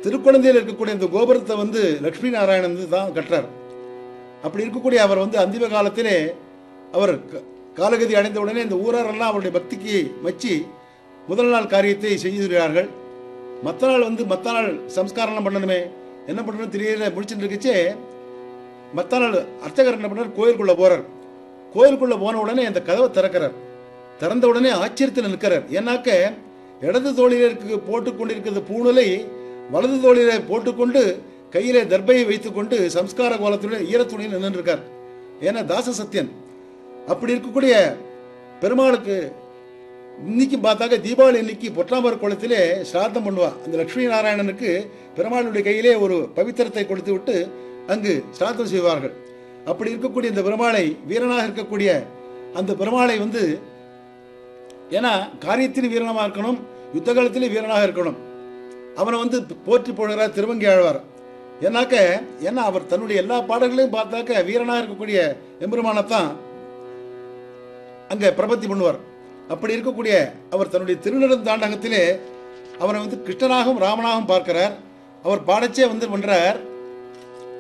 திருக்குழந்தையில் இருக்கக்கூடிய இந்த கோபுரத்தை வந்து லக்ஷ்மி நாராயணன் வந்து தான் கட்டுறார் அப்படி இருக்கக்கூடிய அவர் வந்து அந்திம காலத்திலே அவர் க- காலகதி அடைந்த உடனே இந்த ஊராரெல்லாம் அவருடைய பக்திக்கு மச்சி முதல் நாள் காரியத்தை செய்கிறார்கள் மற்ற நாள் வந்து மற்ற நாள் சம்ஸ்காரம் பண்ணணுமே என்ன பண்ணணும் தெரியல முடிச்சுட்டு இருக்குச்சே மற்ற நாள் அர்ச்சகர் என்ன பண்ணார் கோயிலுக்குள்ள போறார் கோயிலுக்குள்ள போன உடனே அந்த கதவை திறக்கிறார் திறந்த உடனே ஆச்சரியத்தில் நிற்கிறார் ஏன்னாக்க இடது தோளிற்கு போட்டுக் கொண்டிருக்கிறது பூணலை வலது தோளிலே போட்டுக்கொண்டு கையிலே தர்பையை வைத்துக்கொண்டு சம்ஸ்கார கோலத்துடன் ஈரத்துணியில் நின்று இருக்கார் ஏன்னா தாச சத்யன் அப்படி இருக்கக்கூடிய பெருமாளுக்கு இன்னைக்கு பார்த்தாக்க தீபாவளி இன்னைக்கு பொற்றாமர் குளத்திலே சிராத்தம் பண்ணுவா அந்த லட்சுமி நாராயணனுக்கு பெருமாளுடைய கையிலே ஒரு பவித்திரத்தை கொடுத்து விட்டு அங்கு சிராத்தம் செய்வார்கள் அப்படி இருக்கக்கூடிய இந்த பெருமாளை வீரனாக இருக்கக்கூடிய அந்த பெருமாளை வந்து ஏன்னா காரியத்தின் வீரனமாக இருக்கணும் யுத்த காலத்திலே வீரனாக இருக்கணும் அவனை வந்து போற்றி போடுகிறார் திருவங்கி ஆழ்வார் ஏன்னாக்க ஏன்னா அவர் தன்னுடைய எல்லா பாடல்களையும் பார்த்தாக்க வீரனாக இருக்கக்கூடிய எம்பெருமானைத்தான் அங்கே பிரபத்தி பண்ணுவார் அப்படி இருக்கக்கூடிய அவர் தன்னுடைய திருநெடுந்தாண்டகத்திலே அவரை வந்து கிருஷ்ணனாகவும் ராமனாகவும் பார்க்கிறார் அவர் பாடச்சே வந்து பண்றார்